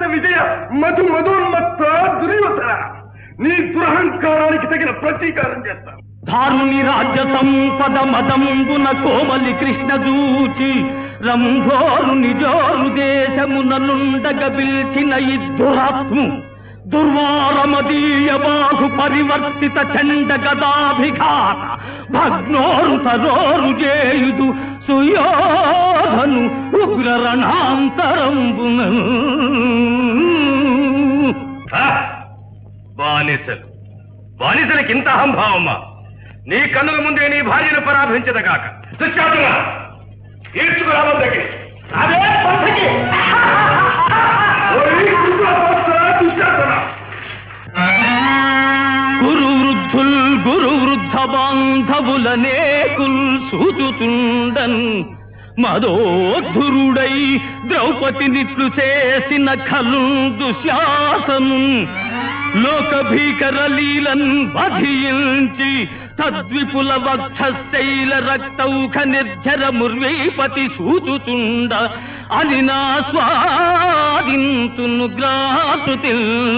విజయ మధు మధోన్మత్త దుర్యోధన నీ దురహంకారానికి తగిన ప్రతీకారం చేస్తాను ధారుని రాజ్య సంపద మదంబున కోమలి కృష్ణ దూచి రంభోరు నిజోరు దేశమునలుండగ పిల్చిన ఇద్దురాత్ము దుర్వారమదీయ బాహు పరివర్తిత చండ గదాభిఘాత భగ్నోరు తరోరు చేయుదు సుయోధను ఉగ్ర రణాంతరంబున బానిసలు బానిసలకి ఇంత అహంభావమ్మా నీ కన్నుల ముందే నీ భార్యను పరాభించదగాక దుశ్శాసన తీర్చుకురావాలి దగ్గర అదే పంథకి దుశ్శాసన గురు వృద్ధుల్ గురు వృద్ధ బాంధవులనేకుల్ సూచుతుండన్ మదోద్ధురుడై ద్రౌపదినిట్లు చేసిన ఖలు దుశ్శాసను లోక భీకర లీలన్ వధించి తద్విపుల వక్షశైల రక్తౌఖ నిర్జర ముర్వీపతి సూచుతుండ అని నా స్వాదింతును గ్రాసుతి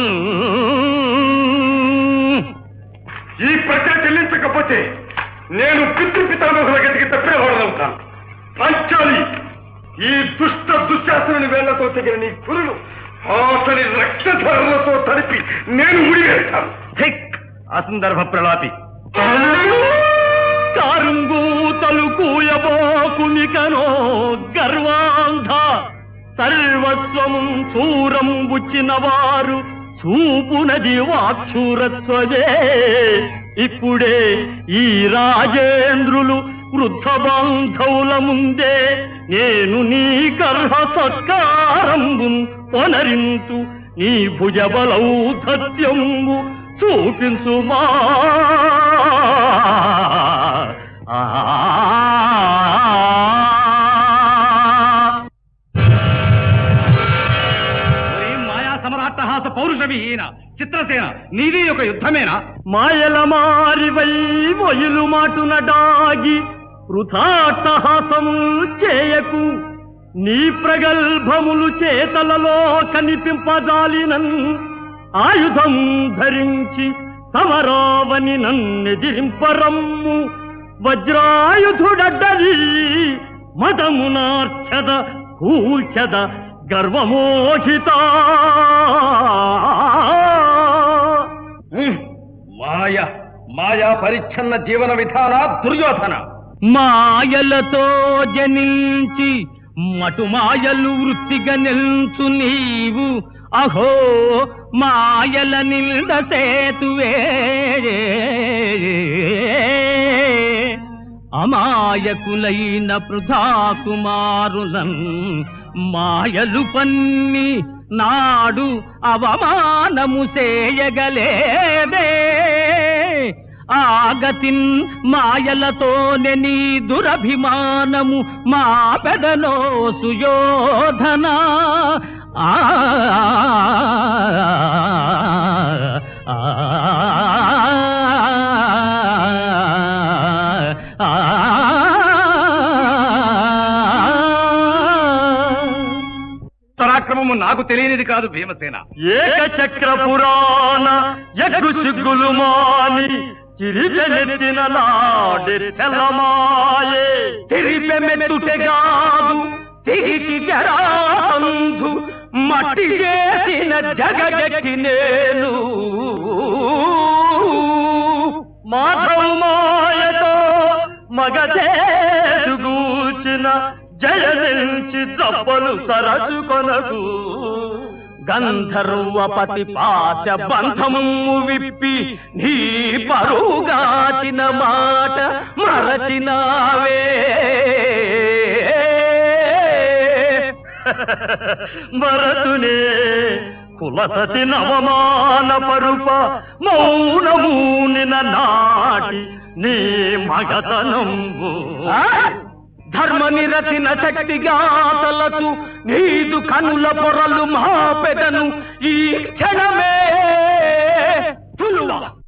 ఈ ప్రజ చెల్లించకపోతే నేను పితృ పితామహుల గతికి తప్పినవాడవుతాను పంచాలి ఈ దుష్ట దుశ్శాసనుని వేళ్లతో తెగిన నీ కురులు అతని రక్తధారులతో తడిపి నేను ముడివేస్తాను ధిక్ అసందర్భ ప్రలాపి కారుంగూతలు కూయబోకునికనో గర్వాంధ సర్వస్వము చూరం బుచ్చిన వారు చూపునది వాక్షూరత్వదే ఇప్పుడే ఈ రాజేంద్రులు వృద్ధ బాంధవుల ముందే నేను నీ గర్భ సత్కారంబు పొనరింతు నీ భుజబలౌధత్యంబు చూపించుమా మాయా సమరాట్టహాస పౌరుషవి ఈయన చిత్రసేన నీది ఒక యుద్ధమేనా మాయల మారివై మొయిలు మాటున డాగి వృథాట్టహాసము చేయకు నీ ప్రగల్భములు చేతలలో కనిపింపజాలినన్ ఆయుధం ధరించి సమరావని నన్నెదిరింపరమ్ము వజ్రాయుధుడడ్డది మదమునార్చద కూల్చద గర్వమోహిత మాయ మాయా పరిచ్ఛన్న జీవన విధాన దుర్యోధన మాయలతో జనించి మటు మాయలు వృత్తిగా నిల్చు నీవు అహో మాయల నిల్ద సేతువే అమాయకులైన పృథా కుమారులం మాయలు పన్ని నాడు అవమానము చేయగలేదే ఆగతిన్ మాయలతోనే నీ దురభిమానము మా పెదలో సుయోధన ఆ పరాక్రమము నాకు తెలియనిది కాదు భీమసేన ఏకచక్ర పురాణ ఎగ్గు సిగ్గులు మాని చిరిపెనెత్తిన నాడి తెల్లమాయే తిరిపెమెత్తుటెగాదు తిరిగి జరాంధు మట్టి చేసిన జగగటి నేను మాధవ మాయతో మగదేదుగూచిన జయనించి దప్పలు సరచుకొనకు గంధర్వపతి పాచ బంధము విప్పి నీ పరుగాచిన మాట మరచినావే మరతునే కులసతి నవమాన పరుప మౌనమూనిన నాటి నీ మగతనంబు ధర్మ నిరతిన శక్తిగా తలచు నీదు కనుల పొరలు మా పెదను ఈ క్షణమే తులువ